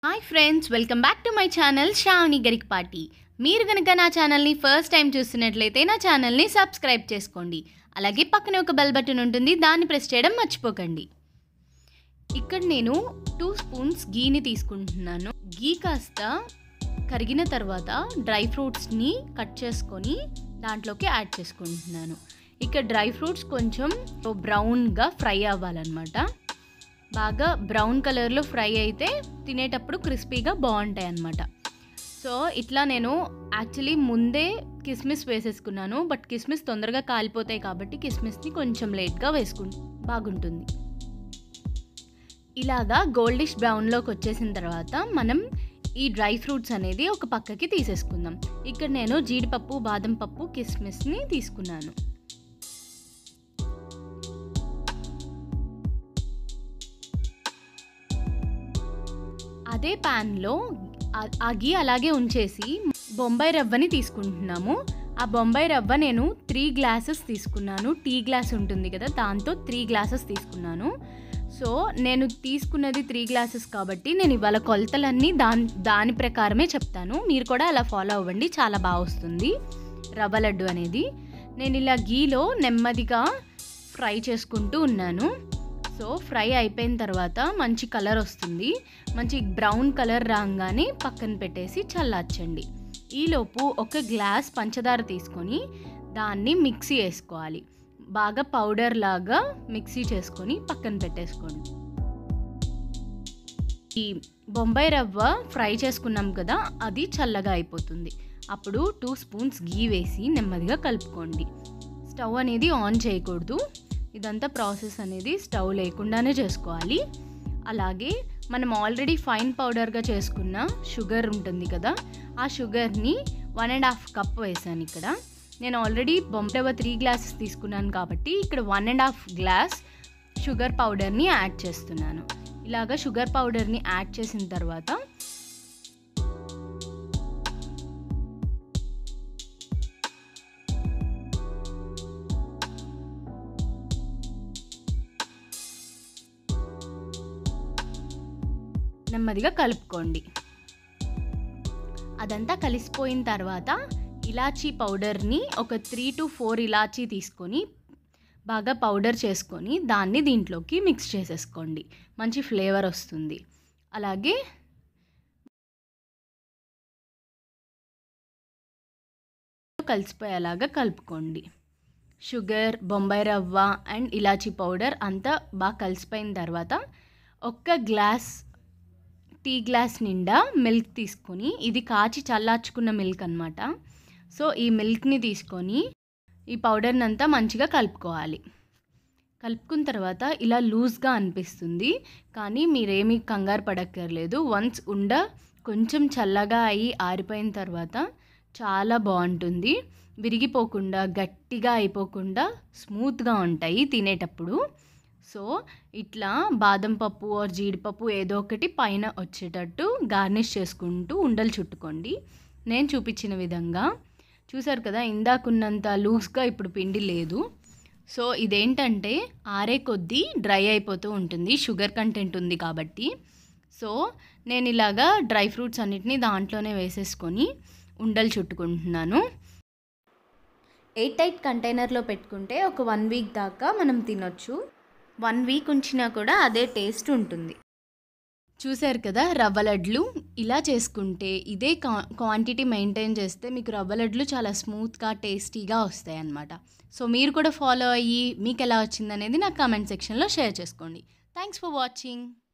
hi friends welcome back to my channel Sravani Garikapati మీరు కనుక నా ఛానల్ని ఫస్ట్ టైం చూస్తున్నట్లయితే నా ఛానల్ని సబ్స్క్రైబ్ చేసుకోండి అలాగే పక్కనే ఒక బెల్ బటన్ ఉంటుంది దాన్ని ప్రెస్ చేయడం మర్చిపోకండి ఇక్కడ నేను టూ స్పూన్స్ గీని తీసుకుంటున్నాను గీ కాస్త కరిగిన తర్వాత డ్రై ఫ్రూట్స్ని కట్ చేసుకొని దాంట్లోకి యాడ్ చేసుకుంటున్నాను ఇక్కడ డ్రై ఫ్రూట్స్ కొంచెం బ్రౌన్గా ఫ్రై అవ్వాలన్నమాట బాగా బ్రౌన్ కలర్లో ఫ్రై అయితే తినేటప్పుడు క్రిస్పీగా బాగుంటాయి అన్నమాట సో ఇట్లా నేను యాక్చువల్లీ ముందే కిస్మిస్ వేసేసుకున్నాను బట్ కిస్మిస్ తొందరగా కాలిపోతాయి కాబట్టి కిస్మిస్ని కొంచెం లేట్గా వేసుకుంటే బాగుంటుంది ఇలాగా గోల్డిష్ బ్రౌన్లోకి వచ్చేసిన తర్వాత మనం ఈ డ్రై ఫ్రూట్స్ అనేది ఒక పక్కకి తీసేసుకుందాం ఇక్కడ నేను జీడిపప్పు బాదం పప్పు కిస్మిస్ని తీసుకున్నాను అదే ప్యాన్లో ఆ గీ అలాగే ఉంచేసి బొంబాయి రవ్వని తీసుకుంటున్నాము ఆ బొంబాయి రవ్వ నేను త్రీ గ్లాసెస్ తీసుకున్నాను టీ గ్లాస్ ఉంటుంది కదా దాంతో త్రీ గ్లాసెస్ తీసుకున్నాను సో నేను తీసుకున్నది త్రీ గ్లాసెస్ కాబట్టి నేను ఇవాళ కొలతలన్నీ దాని దాని ప్రకారమే చెప్తాను మీరు కూడా అలా ఫాలో అవ్వండి చాలా బాగా వస్తుంది రవ్వ లడ్డు అనేది నేను ఇలా గీలో నెమ్మదిగా ఫ్రై చేసుకుంటూ ఉన్నాను సో ఫ్రై అయిపోయిన తర్వాత మంచి కలర్ వస్తుంది మంచి బ్రౌన్ కలర్ రాగానే పక్కన పెట్టేసి చల్లార్చండి ఈలోపు ఒక గ్లాస్ పంచదార తీసుకొని దాన్ని మిక్సీ వేసుకోవాలి బాగా పౌడర్ లాగా మిక్సీ చేసుకొని పక్కన పెట్టేసుకోండి ఈ బొంబాయి రవ్వ ఫ్రై చేసుకున్నాం కదా అది చల్లగా అయిపోతుంది అప్పుడు టూ స్పూన్స్ గీ వేసి నెమ్మదిగా కలుపుకోండి స్టవ్ అనేది ఆన్ చేయకూడదు ఇదంతా ప్రాసెస్ అనేది స్టవ్ లేకుండానే చేసుకోవాలి అలాగే మనం ఆల్రెడీ ఫైన్ పౌడర్గా చేసుకున్న షుగర్ ఉంటుంది కదా ఆ షుగర్ని వన్ అండ్ హాఫ్ కప్ వేసాను ఇక్కడ నేను ఆల్రెడీ బొంబరవ త్రీ గ్లాసెస్ తీసుకున్నాను కాబట్టి ఇక్కడ one and half glass sugar పౌడర్ని యాడ్ చేస్తున్నాను ఇలాగ షుగర్ పౌడర్ని యాడ్ చేసిన తర్వాత నెమ్మదిగా కలుపుకోండి అదంతా కలిసిపోయిన తర్వాత ఇలాచీ పౌడర్ని ఒక త్రీ టు ఫోర్ ఇలాచీ తీసుకొని బాగా పౌడర్ చేసుకొని దాన్ని దీంట్లోకి మిక్స్ చేసేసుకోండి మంచి ఫ్లేవర్ వస్తుంది అలాగే కలిసిపోయేలాగా కలుపుకోండి షుగర్ బొంబాయి రవ్వ అండ్ ఇలాచీ పౌడర్ అంతా బాగా కలిసిపోయిన తర్వాత ఒక్క గ్లాస్ టీ గ్లాస్ నిండా మిల్క్ తీసుకొని ఇది కాచి చల్లార్చుకున్న మిల్క్ అనమాట సో ఈ మిల్క్ని తీసుకొని ఈ పౌడర్ని అంతా మంచిగా కలుపుకోవాలి కలుపుకున్న తర్వాత ఇలా లూజ్గా అనిపిస్తుంది కానీ మీరేమీ కంగారు పడక్కర్లేదు వన్స్ ఉండ కొంచెం చల్లగా అయ్యి ఆరిపోయిన తర్వాత చాలా బాగుంటుంది విరిగిపోకుండా గట్టిగా అయిపోకుండా స్మూత్గా ఉంటాయి తినేటప్పుడు సో ఇట్లా బాదం పప్పు ఆర్ జీడిపప్పు ఏదో ఒకటి పైన వచ్చేటట్టు గార్నిష్ చేసుకుంటూ ఉండలు చుట్టుకోండి నేను చూపించిన విధంగా చూసారు కదా ఇందాకున్నంత లూజ్గా ఇప్పుడు పిండి లేదు సో ఇదేంటంటే ఆరే కొద్దీ డ్రై అయిపోతూ ఉంటుంది షుగర్ కంటెంట్ ఉంది కాబట్టి సో నేను ఇలాగా డ్రై ఫ్రూట్స్ అన్నిటినీ దాంట్లోనే వేసేసుకొని ఉండలు చుట్టుకుంటున్నాను ఎయిట్ టైట్ కంటైనర్లో పెట్టుకుంటే ఒక వన్ వీక్ దాకా మనం తినొచ్చు వన్ వీక్ ఉంచినా కూడా అదే టేస్ట్ ఉంటుంది చూశారు కదా రవ్వ లడ్లు ఇలా చేసుకుంటే ఇదే క్వాంటిటీ మెయింటైన్ చేస్తే మీకు రవ్వ లడ్లు చాలా స్మూత్గా టేస్టీగా వస్తాయి అన్నమాట సో మీరు కూడా ఫాలో అయ్యి మీకు ఎలా వచ్చిందనేది నాకు కామెంట్ సెక్షన్లో షేర్ చేసుకోండి థ్యాంక్స్ ఫర్ వాచింగ్